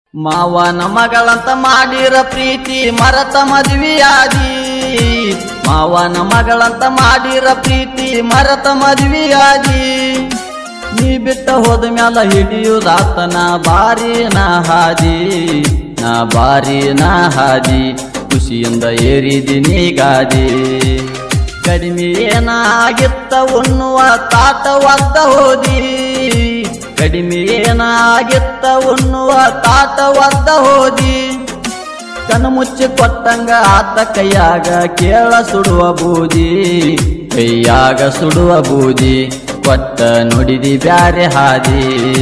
ಮಾವನ ಮಗಳಂತ ಮಾಡಿರ ಪ್ರೀತಿ ಮರತ ಮದ್ವಿಯಾದಿ ಮಾವನ ಮಗಳಂತ ಮಾಡಿರ ಪ್ರೀತಿ ಮರತ ಮದ್ವಿಯಾದಿ ನೀ ಬಿಟ್ಟ ಹೋದ ಮ್ಯಾಲ ಹಿಡಿಯುದಾತ ನಾ ಬಾರಿ ನಾ ಹಾದಿ ನಾ ಬಾರಿ ನಾ ಹಾದಿ ಖುಷಿಯಿಂದ ಏರಿದಿನಿ ಗಾದಿ ಕಡಿಮೆ ಏನಾಗಿತ್ತ ಉಣ್ಣುವ ತಾಟ ಒದ್ದ ಹೋದಿ ಕಡಿಮೆ ಏನಾಗಿತ್ತ ಉಣ್ಣುವ ತಾಟ ಒದ್ದ ಹೋದಿ ಕಣ್ಣು ಮುಚ್ಚಿ ಕೊಟ್ಟಂಗ ಆತ ಕೈಯಾಗ ಕೇಳ ಸುಡುವ ಬೂದಿ ಕೈಯಾಗ ಸುಡುವ ಬೂದಿ ಕೊಟ್ಟ ನುಡಿದಿ ಬ್ಯಾರೆ ಹಾದಿ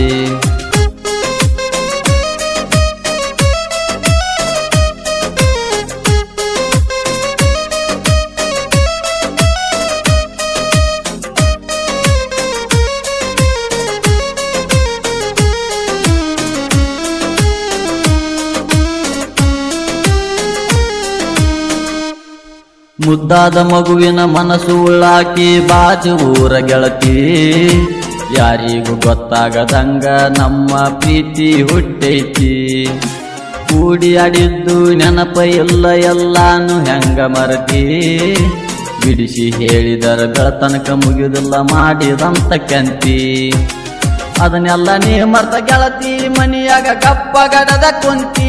ಮುದ್ದಾದ ಮಗುವಿನ ಮನಸ್ಸು ಉಳ್ಳಾಕಿ ಬಾಜು ಊರ ಗೆಳತಿ ಯಾರಿಗೂ ಗೊತ್ತಾಗದಂಗ ನಮ್ಮ ಪ್ರೀತಿ ಹುಟ್ಟೈತಿ ಕೂಡಿ ಆಡಿದ್ದು ನೆನಪ ಇಲ್ಲ ಎಲ್ಲಾನು ಹೆಂಗ ಮರತಿ ಬಿಡಿಸಿ ಹೇಳಿದರ ಬೆಳತನಕ ಮುಗಿದಿಲ್ಲ ಮಾಡಿದಂತ ಕಂತಿ ಅದನ್ನೆಲ್ಲ ನೀ ಮರ್ತ ಗೆಳತಿ ಮನಿಯಾಗ ಕಪ್ಪ ಗಡದ ಕುಂತಿ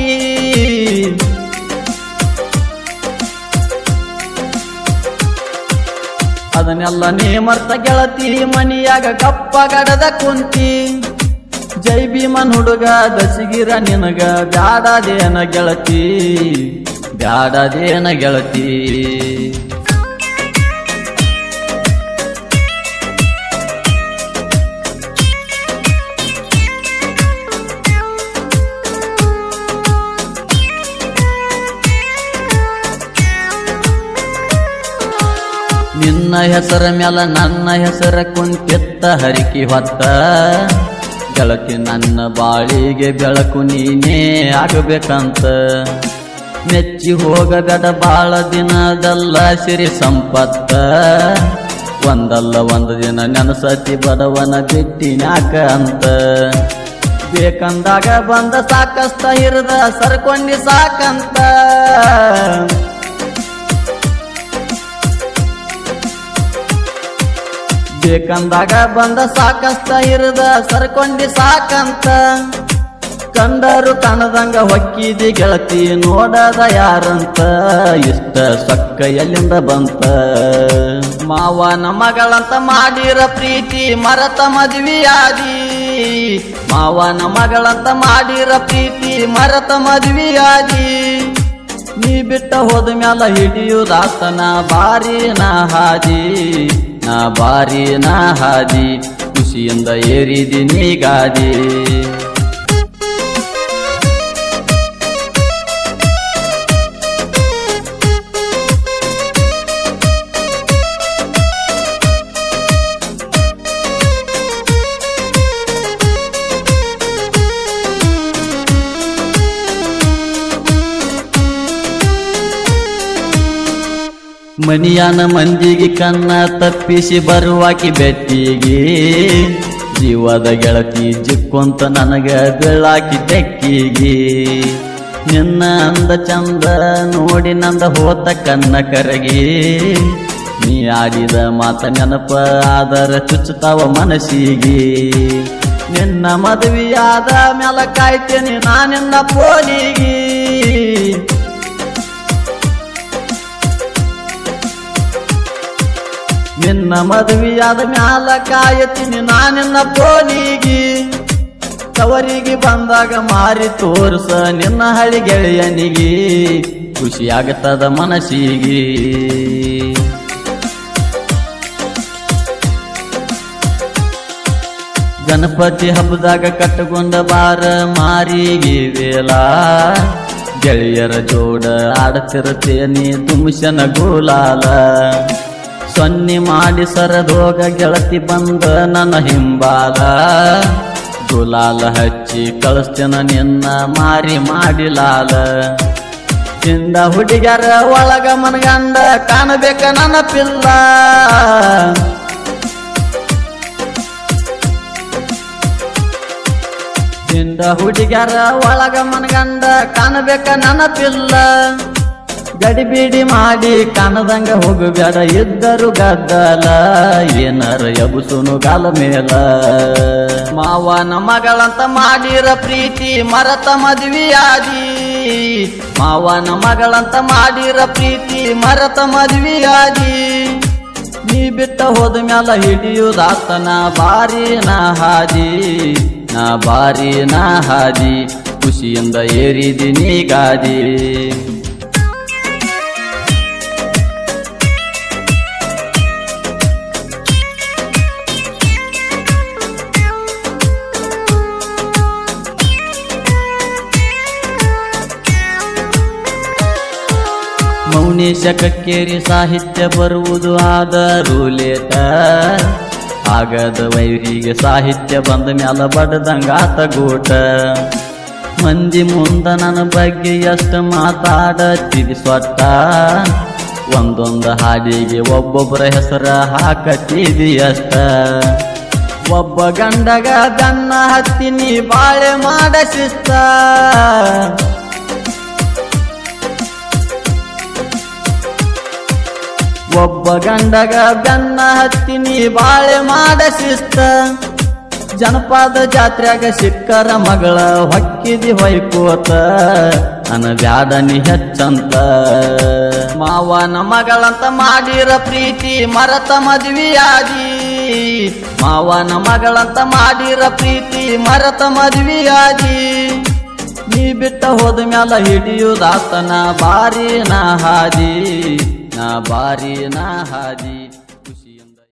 ಅದನ್ನೆಲ್ಲ ನೀ ಮರ್ತ ಗೆಳತಿ ಮನಿಯಾಗ ಕಪ್ಪ ಗಡದ ಕುಂತಿ ಜೈ ಭೀಮನ್ ಹುಡುಗ ದಸಿಗಿರ ನಿನಗ ಬ್ಯಾಡದೇನ ಗೆಳತಿ ಬ್ಯಾಡದೇನ ಗೆಳತಿ ನಿನ್ನ ಹೆಸರ ಮ್ಯಾಲ ನನ್ನ ಹೆಸರ ಕುಂತಿತ್ತ ಹರಿಕಿ ಹೊತ್ತ ಗೆಳತಿ ನನ್ನ ಬಾಳಿಗೆ ಬೆಳಕು ನೀನೇ ಆಗಬೇಕಂತ ಮೆಚ್ಚಿ ಹೋಗಬೇಡ ಬಾಳ ದಿನದಲ್ಲ ಸಿರಿ ಸಂಪತ್ತ ಒಂದಲ್ಲ ಒಂದು ದಿನ ನೆನಸತಿ ಬಡವನ ಬಿಟ್ಟಿನ್ಯಾಕ ಅಂತ ಬೇಕಂದಾಗ ಬಂದ ಸಾಕಷ್ಟ ಇರದ ಸರ್ಕೊಂಡಿ ಸಾಕಂತ ಬೇಕಂದಾಗ ಬಂದ ಸಾಕಷ್ಟ ಇರದ ಸರ್ಕೊಂಡಿ ಸಾಕಂತ ಕಂಡರು ಕಾಣದಂಗ ಹೊಕ್ಕಿದಿ ಗೆಳತಿ ನೋಡದ ಯಾರಂತ ಇಷ್ಟ ಸೊಕ್ಕ ಎಲ್ಲಿಂದ ಬಂತ ಮಾವನ ಮಗಳಂತ ಮಾಡಿರ ಪ್ರೀತಿ ಮರತ ಮದ್ವಿಯಾದಿ ಮಾವನ ಮಗಳಂತ ಮಾಡಿರ ಪ್ರೀತಿ ಮರತ ಮದ್ವಿಯಾದಿ ನೀ ಬಿಟ್ಟ ಹೋದ ಮ್ಯಾಲ ಹಿಡಿಯುದಾತನ ಬಾರಿ ನಾ ಹಾದಿ ನಾ ಬಾರಿ ನಾ ಹಾದಿ ಖುಷಿಯಿಂದ ಏರಿದಿನಿ ಗಾದಿ ಮನಿಯಾನ ಮಂದಿಗೆ ಕನ್ನ ತಪ್ಪಿಸಿ ಬರುವಾಕಿ ಬೆಟ್ಟಿಗೆ ಜೀವದ ಗೆಳತಿ ಜಿಕ್ಕೊಂತ ನನಗ ಬೆಳಾಕಿ ತೆಕ್ಕಿಗೆ ನಿನ್ನ ಅಂದ ಚಂದ ನೋಡಿ ನಂದ ಹೋತ ಕನ್ನ ಕರಗಿ ನೀ ಆಡಿದ ಮಾತ ನೆನಪ ಆದರ ಚುಚ್ಚುತ್ತಾವ ಮನಸ್ಸಿಗೆ ನಿನ್ನ ಮದುವೆಯಾದ ಮ್ಯಾಲ ಕಾಯ್ತೇನೆ ನಾನಿನ್ನ ಪೋಲಿಗೆ ನಿನ್ನ ಮದುವೆಯಾದ ಮ್ಯಾಲ ಕಾಯತೀನಿ ನಾನಿನ್ನ ಪೋಲಿಗಿ ತವರಿಗೆ ಬಂದಾಗ ಮಾರಿ ತೋರ್ಸ ನಿನ್ನ ಹಳಿ ಗೆಳೆಯನಿಗೆ ಖುಷಿಯಾಗತ್ತದ ಮನಸ್ಸಿಗೆ ಗಣಪತಿ ಹಬ್ಬದಾಗ ಕಟ್ಟಕೊಂಡ ಬಾರ ಮಾರಿಗೆ ವೇಲ ಗೆಳೆಯರ ಜೋಡ ಆಡತಿರತೇನಿ ತುಮಸನ ಗೋಲಾಲ ಸೊನ್ನೆ ಮಾಡಿ ಸರದೋಗ ಗೆಳತಿ ಬಂದ ನನ್ನ ಹಿಂಬಾಲ ಗುಲಾಲ ಹಚ್ಚಿ ಕಳಿಸ್ತೇನ ನಿನ್ನ ಮಾರಿ ಮಾಡಿಲಾಲ ಚಿಂದ ಹುಡುಗ್ಯಾರ ಒಳಗ ಮನಗಂಡ ಕಾಣಬೇಕ ನನ್ನ ಪಿಲ್ಲ ಹಿಂದ ಹುಡುಗ್ಯಾರ ಒಳಗ ಮನಗಂಡ ಕಾಣಬೇಕ ನೆನಪಿಲ್ಲ ಗಡಿಬಿಡಿ ಮಾಡಿ ಕಾಣದಂಗ ಹೋಗಬೇಡ ಇದ್ದರು ಗದ್ದಲ ಏನಾರ ಎಬುಸುನು ಗಾಲ ಮೇಲ ಮಾವನ ಮಗಳಂತ ಮಾಡಿರ ಪ್ರೀತಿ ಮರತ ಮದ್ವಿಯಾದಿ ಮಾವನ ಮಗಳಂತ ಮಾಡಿರ ಪ್ರೀತಿ ಮರತ ಮದ್ವಿಯಾದಿ ನೀ ಬಿಟ್ಟ ಹೋದ ಮ್ಯಾಲ ಹಿಡಿಯುದಾತನ ಬಾರಿ ನಾ ಹಾದಿ ನಾ ಬಾರಿ ನಾ ಹಾದಿ ಖುಷಿಯಿಂದ ಏರಿದಿನಿ ಗಾದಿ ಮೌನೇಶ ಕಕ್ಕೇರಿ ಸಾಹಿತ್ಯ ಬರುವುದು ಆದರೂ ಲೇಟ ಆಗದ ವೈರಿಗೆ ಸಾಹಿತ್ಯ ಬಂದ ಮ್ಯಾಲ ಬಡದಂಗಾತ ಗೂಟ ಮಂದಿ ಮುಂದ ನನ್ನ ಬಗ್ಗೆ ಎಷ್ಟು ಮಾತಾಡತ್ತಿದಿ ಸೊಟ್ಟ ಒಂದೊಂದು ಹಾಡಿಗೆ ಒಬ್ಬೊಬ್ಬರ ಹೆಸರ ಹಾಕತ್ತಿದಿ ಅಷ್ಟ ಒಬ್ಬ ಗಂಡಗ ಬೆನ್ನ ಹತ್ತಿನಿ ಬಾಳೆ ಮಾಡ ಶಿಸ್ತ ಒಬ್ಬ ಗಂಡಗ ಬೆನ್ನ ಹತ್ತಿನಿ ಬಾಳೆ ಮಾಡ ಶಿಸ್ತ ಜನಪದ ಜಾತ್ರ್ಯಾಗ ಸಿಕ್ಕರ ಮಗಳ ಹೊಕ್ಕಿದಿ ಹೊಯ್ಕೋತ ನನ್ನ ಬ್ಯಾಡ ನೀ ಹೆಚ್ಚಂತ ಮಾವನ ಮಗಳಂತ ಮಾಡಿರ ಪ್ರೀತಿ ಮರತ ಮದ್ವಿಯಾದಿ ಮಾವನ ಮಗಳಂತ ಮಾಡಿರ ಪ್ರೀತಿ ಮರತ ಮದ್ವಿಯಾದಿ ನೀ ಬಿಟ್ಟ ಹೋದ ಮ್ಯಾಲ ಹಿಡಿಯುದಾತನ ಬಾರಿ ನಾ ಹಾದಿ ನಾ ಬಾರಿ ನಾ ಹಾದಿ